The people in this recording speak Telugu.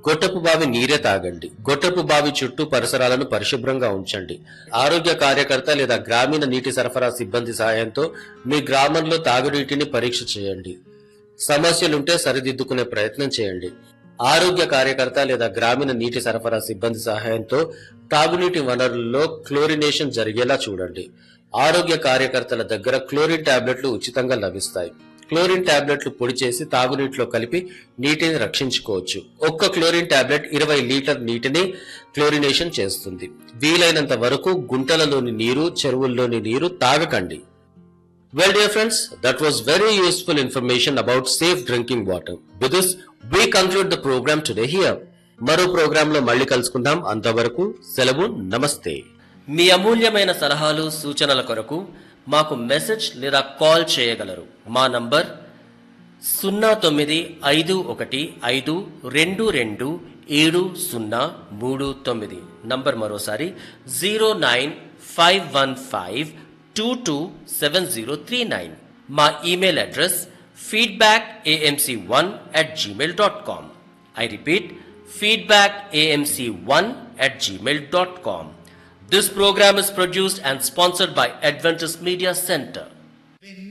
గొట్టపు బావి నీరే తాగండి గొట్టపు బావి చుట్టూ పరిసరాలను పరిశుభ్రంగా ఉంచండి ఆరోగ్య కార్యకర్త లేదా గ్రామీణ నీటి సరఫరా సిబ్బంది సహాయంతో మీ గ్రామంలో తాగునీటిని పరీక్ష చేయండి సమస్యలుంటే సరిదిద్దుకునే ప్రయత్నం చేయండి ఆరోగ్య కార్యకర్త లేదా గ్రామీణ నీటి సరఫరా సిబ్బంది సహాయంతో తాగునీటి వనరుల్లో క్లోరినేషన్ జరిగేలా చూడండి ఆరోగ్య కార్యకర్తల దగ్గర క్లోరిన్ టాబ్లెట్లు ఉచితంగా లభిస్తాయి క్లోరిన్ టాబ్లెట్లు పొడి చేసి తాగునీటిలో కలిపి నీటిని రక్షించుకోవచ్చు ఒక్క క్లోరిన్ టాబ్లెట్ ఇరవై లీటర్ నీటిని క్లోరినేషన్ చేస్తుంది వీలైనంత వరకు గుంటలలోని నీరు చెరువుల్లోని నీరు తాగకండి Well, dear friends, that was very useful information about safe drinking water. With this, we conclude the program today here. మరో ప్రోగ్రామ్ లో మళ్ళీ కలుసుకుందాం అంతవరకు సెలవు నమస్తే మీ అమూల్యమైన సలహాలు సూచనల కొరకు మాకు మెసేజ్ లేదా కాల్ చేయగలరు మా నంబర్ సున్నా తొమ్మిది ఐదు ఒకటి ఐదు రెండు రెండు ఏడు సున్నా మూడు తొమ్మిది నంబర్ మరోసారి zero nine five one five two two seven zero three nine మా email address feedback AMC one at Gmail dot com I repeat feedback AMC one at Gmail dot com This program is produced and sponsored by Adventist Media Center.